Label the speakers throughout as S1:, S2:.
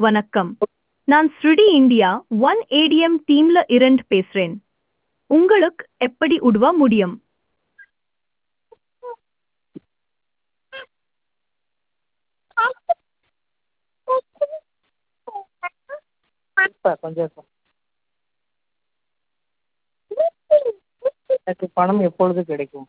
S1: வணக்கம் நான் ஸ்ருடி இந்தியா ஒன் ஏடிஎம் டீம்ல இருந்து பேசுறேன் உங்களுக்கு எப்படி உதவ முடியும்
S2: இப்ப கொஞ்சம் இருப்பா. எனக்கு பணம் எப்பொழுது கிடைக்கும்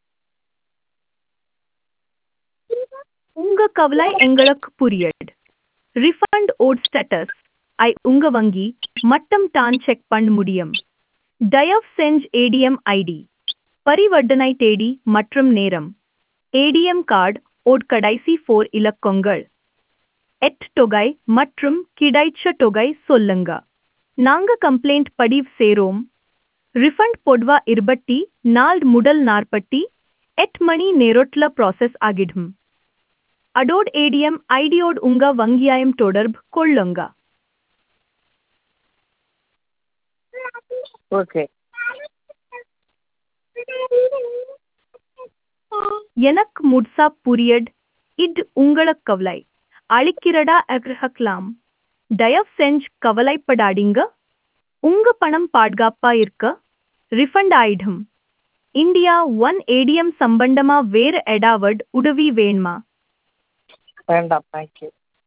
S1: உங்க கவலை எங்களுக்கு புரியுது ரிஃபண்ட் ஓட் ஸ்டேட்டஸ் ஐ உங்க வங்கி மட்டம் தான் செக் பண்ண முடியும் தயவு செஞ்சு ஏடிஎம் ஐடி பரிவர்த்தனை தேதி மற்றும் நேரம் ஏடிஎம் கார்டு ஓட் கடைசி ஃபோர் இலக்கங்கள் எட் தொகை மற்றும் கிடைச்ச தொகை சொல்லுங்க நாங்க கம்ப்ளைண்ட் பதிவு சேரோம் ரிஃபண்ட் பொதுவா இருபத்தி நாலு முதல் நாற்பத்தி எட் மணி நேரத்துல ப்ராசஸ் ஆகிடும் அடோட் ஏடிஎம் ஐடியோடு உங்க வங்கியாயம் தொடர்பு கொள்ளுங்க
S2: ஓகே
S1: எனக்கு முட்சா புரியட் இது உங்களுக்கு கவலை அழிக்கிறடா இருக்கலாம் தயவு செஞ்சு கவலைப்படாதீங்க உங்க பணம் பாதுகாப்பா இருக்க ரிஃபண்ட் ஆயிடும் இந்தியா ஒன் ஏடிஎம் சம்பந்தமா வேற எடாவட் உதவி வேணுமா
S2: வேண்டாம் தேங்க்யூ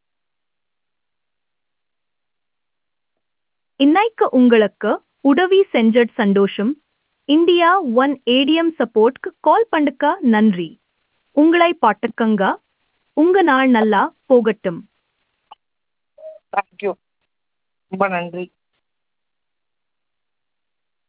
S1: இன்னைக்கு உங்களுக்கு உதவி செஞ்சட் சந்தோஷம் இந்தியா ஒன் ஏடிஎம் சப்போர்ட்க்கு கால் பண்ணுக்க நன்றி உங்களை பாட்டுக்கங்க உங்க நாள் நல்லா போகட்டும்
S2: தேங்க்யூ ரொம்ப நன்றி